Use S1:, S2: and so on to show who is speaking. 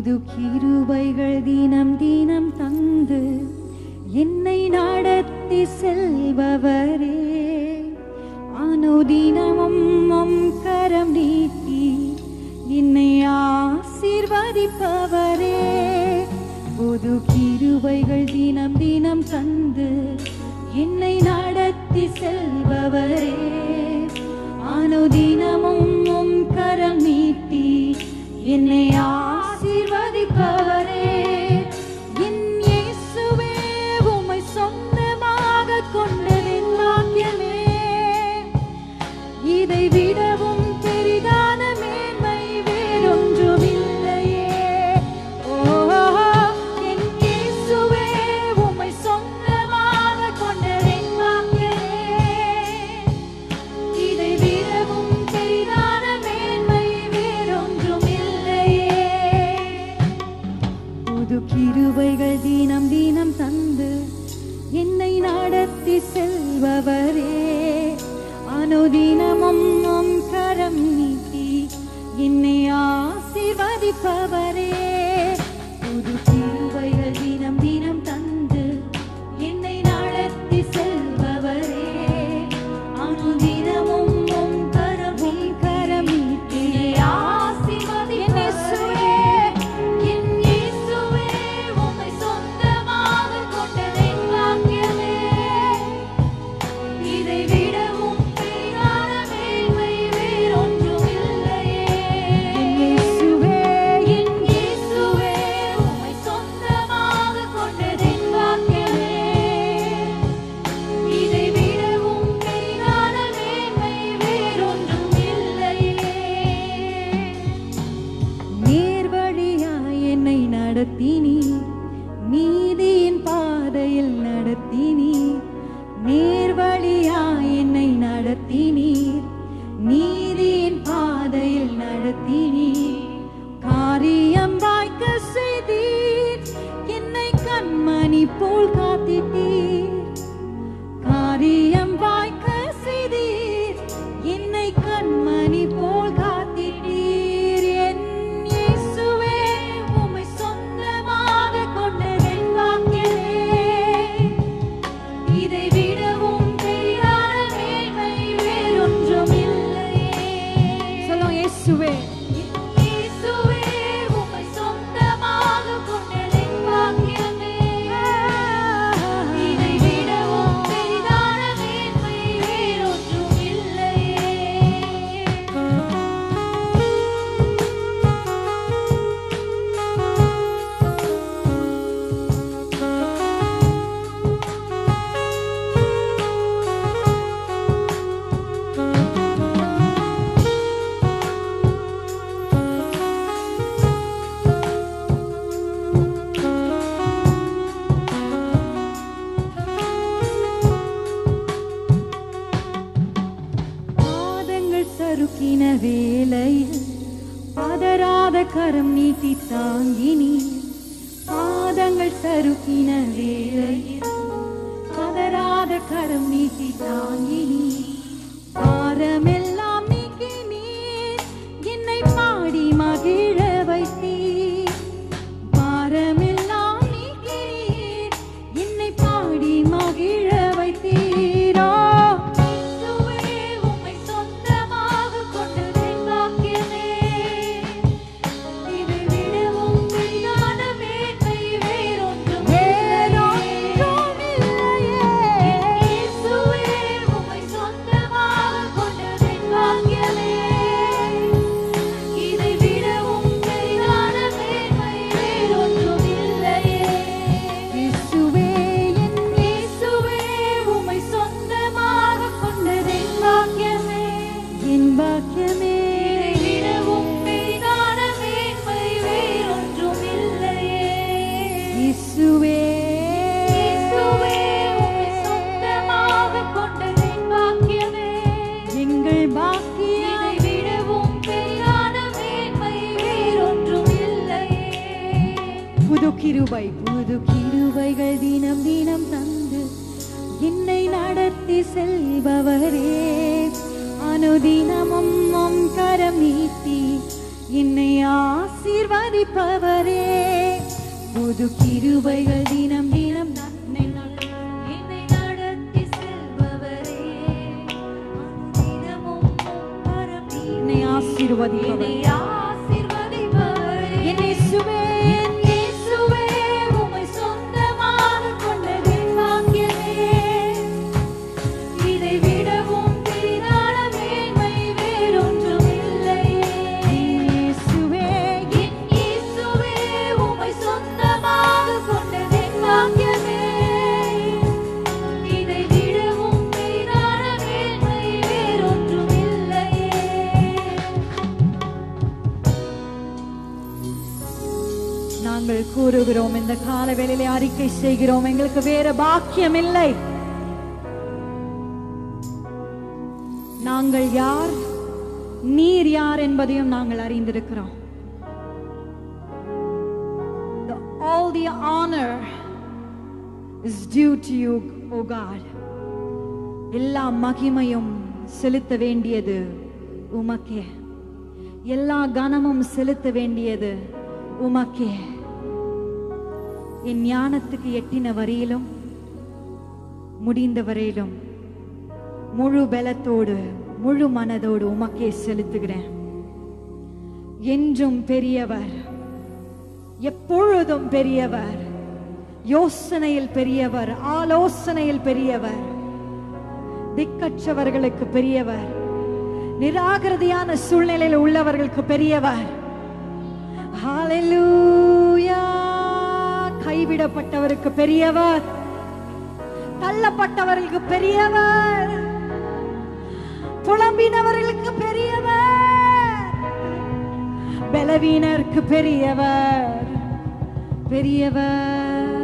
S1: புது கிருபைகள் தினம் தினம் தந்து என்னை நடத்தி செல்பவரே அனுதினமும் உம் கரம் நீட்டி என்னை ஆசீர்வதிப்பவரே புது கிருபைகள் தினம் தினம் தந்து என்னை நடத்தி செல்பவரே அனுதினமும் உம் கரம் நீட்டி என்னை ஆசீர்வதிப்பவரே என் இயேசுவே உம்மை சொந்தமாக கொண்டதின் பாக்கியமே இதை விடவும் பெரிதான மேன்மை வேறொன்றும் இல்லையே ஓ என் இயேசுவே உம்மை சொந்தமாக கொண்டதின் பாக்கியமே இதை விடவும் பெரிதான மேன்மை வேறொன்றும் இல்லையே புது கிருபைகள் தினம் தினம் தந்து என்னை நடத்தி செல்பவரே அனுதினமும் உம் கரம் நீட்டி என்னை ஆசீர்வதிப்பவரே புது கிருபைகள் தினம் தினம் தந்து என்னை நடத்தி செல்பவரே அனுதினமும் உம் கரம் உம் கரம் நீட்டி ஆசீர்வதிப்பவரே என் இயேசுவே உம்மை சொந்தமாக கொண்டதின் பாக்கியமே இதை விடவும் பெரிதான மேன்மை வேறொன்றும் இல்லையே இயேசுவே என் இயேசுவே உம்மை சொந்தமாக கொண்டதின் பாக்கியமே இதை விடவும் பெரிதான மேன்மை வேறொன்றும் இல்லையே நேர்வழியாய் என்னை நடத்தினீர் நீதியின் பாதையில் நடத்தினீர் நேர்வழியாய் என்னை நடத்தினீர் நீதியின் பாதையில் நடத்தினீர் காரியம் வாய்க்க செய்தீர் என்னை கண்மணி போல் காத்திட்டீர் காரியம் வாய்க்க செய்தீர் என்னை கண்மணி போல் காத்திட்டீர் என் இயேசுவே உம்மை சொந்தமாக கொண்டதென் வாக்கியமே இதை விடவும் பெரிதான மேன்மை வேறொன்றும் இல்லையே சொல்லுங்க இயேசுவே இயேசுவே உம்மை சொந்தமாக கொண்டதென் வாக்கியமே இதை விடவும் பெரிதான மேன்மை வேறொன்றும் இல்லையே பாதங்கள் சறுக்கின வேளையில் பதறாத கரம் நீட்டி தாங்கினி பாதங்கள் சறுக்கின வேளையில் பதறாத கரம் நீட்டி தாங்கினி பாரமெல்லாம் நீக்கினீர் என்னை பாடி மகிழ வைத்தீர் பாரமெல்லாம் நீக்கினீர் என்னை பாடி மகிழ வைத்தீரோ இயேசுவே உம்மை சொந்தமாக கொண்டதென் பாக்கியமே இதை விடவும் பெரிதான மேன்மை வேறொன்றும் வேறொன்றும் இல்லையே இயேசுவே உம்மை சொந்தமாக கொண்டதென் பாக்கியமே இதை விடவும் பெரிதான மேன்மை வேறொன்றும் இல்லையே இயேசுவே என் இயேசுவே உம்மை சொந்தமாக கொண்டதென் பாக்கியமே என் பாக்கியமே இதை விடவும் பெரிதான மேன்மை வேறொன்றும் இல்லையே இயேசுவே இயேசுவே உம்மை சொந்தமாக கொண்டதென் பாக்கியமே எங்கள் பாக்கியம் இதை விடவும் பெரிதான மேன்மை வேறொன்றும் இல்லையே புது கிருபை புது கிருபைகள் தினம் தினம் தந்து என்னை நடத்தி செல்பவரே அனுதினமும் உம் கரம் நீட்டி என்னை ஆசீர்வதிப்பவரே புது கிருபைகள் தினம் தினம் நன்மை நல்- என்னை நடத்தி செல்பவரே அனுதினமும் வரம் நீ- என்னை ஆசீர்வதிப்பவரே என் இயேசுவே, என் இயேசுவே, உம்மை சொந்தமாகக் கொண்டதின் பாக்கியமே. இதை விடவும் பெரிதான மேன்மை வேறொன்றும் இல்லையே. என் இயேசுவே, உம்மை சொந்தமாகக் கொண்டதின் பாக்கியமே. இதை விடவும் பெரிதான மேன்மை வேறொன்றும் இல்லையே. நாங்கள் கூறுகிறோம் இந்த கால வேளையிலே அறிக்கை செய்கிறோம் எங்களுக்கு வேற பாக்கியம் இல்லை நாங்கள் யார் நீர் யார் என்பதையும் நாங்கள் அறிந்திருக்கிறோம் The- all the honor is due to you O God எல்லா மகிமையும் செலுத்த வேண்டியது உமக்கே எல்லா கனமும் செலுத்த வேண்டியது உமக்கே என் ஞானத்துக்கு எட்டின வரையிலும் முடிந்த வரையிலும் முழு பலத்தோடு முழு மனதோடு உமக்கே செலுத்துகிறேன் என்றும் பெரியவர் எப்பொழுதும் பெரியவர் யோசனையில் பெரியவர் ஆலோசனையில் பெரியவர் திக்கற்றவர்களுக்கு பெரியவர் நிராகிருதியான சூழ்நிலையில் உள்ளவர்களுக்கு பெரியவர் ஹalleluya கைவிடப்பட்டவருக்கு பெரியவர் தள்ளப்பட்டவர்களுக்கு பெரியவர் புலம்பினவர்களுக்கு பெரியவர் பலவீனருக்கு பெரியவர் பெரியவர்